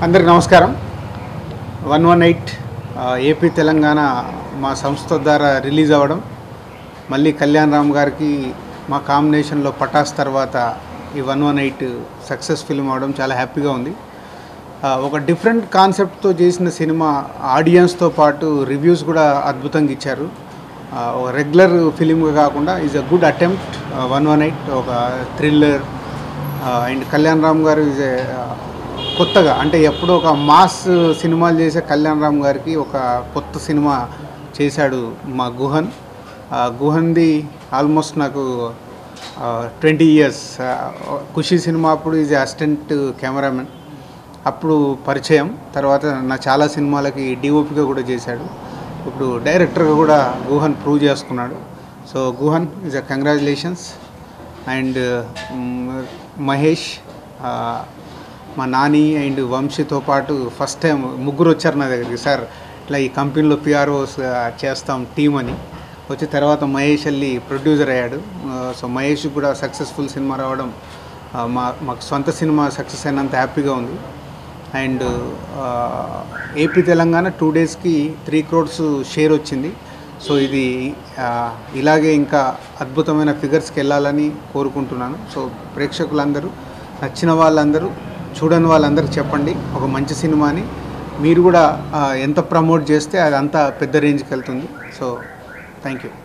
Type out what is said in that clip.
అందరికి నమస్కారం one one eight AP Telangana మా సంస్థ ద్వారా రిలీజ్ అవ్వడం మళ్ళీ కళ్యాణ్ రామ్ గారికి మా కాంబినేషన్లో పటాస్ తర్వాత ఈ one one eight success film అవడం చాలా హ్యాపీగా ఉంది ఆ, ఒక డిఫరెంట్ కాన్సెప్ట్తో చేసిన సినిమా ఆడియన్స్తో పాటు రివ్యూస్ కూడా అద్భుతంగా ఇచ్చారు ఆ, ఒక రెగ్యులర్ ఫిలింగా కాకుండా is a good attempt one one eight ఒక థ్రిల్లర్ అండ్ కళ్యాణ్ రామ్ గారు ఈజ్ ఏ కొత్తగా అంటే ఎప్పుడో ఒక మాస్ సినిమాలు చేసే కళ్యాణ్ రామ్ గారికి ఒక కొత్త సినిమా చేశాడు మా గుహన్ ఆ, గుహన్ది ఆల్మోస్ట్ నాకు ట్వంటీ ఇయర్స్ ఖుషి సినిమా అప్పుడు ఈజ్ అసిస్టెంట్ కెమెరామెన్ అప్పుడు పరిచయం తర్వాత నా చాలా సినిమాలకి డిఓపిగా కూడా చేశాడు ఇప్పుడు డైరెక్టర్గా కూడా గుహన్ ప్రూవ్ చేసుకున్నాడు so Guhan is a congratulations and Mahesh ఆ, మా నాని అండ్ వంశీతో పాటు ఫస్ట్ టైం ముగ్గురు వచ్చారు నా దగ్గరికి సార్ ఇట్లా ఈ కంపెనీలో పిఆర్ఓస్ చేస్తాం టీం అని వచ్చి తర్వాత మహేష్ వెళ్ళి ప్రొడ్యూసర్ అయ్యాడు ఆ, సో మహేష్ కూడా సక్సెస్ఫుల్ సినిమా రావడం ఆ, మా మాకు సొంత సినిమా సక్సెస్ అయినంత హ్యాపీగా ఉంది అండ్ ఏపీ తెలంగాణ టూ డేస్కి త్రీ క్రోడ్స్ షేర్ వచ్చింది సో ఇది ఆ, ఇలాగే ఇంకా అద్భుతమైన ఫిగర్స్కి వెళ్ళాలని కోరుకుంటున్నాను సో ప్రేక్షకులందరూ నచ్చిన వాళ్ళందరూ చూడని వాళ్ళందరూ చెప్పండి ఒక మంచి సినిమాని మీరు కూడా ఆ, ఎంత ప్రమోట్ చేస్తే అది అంత పెద్ద రేంజ్కి వెళ్తుంది సో థ్యాంక్ యూ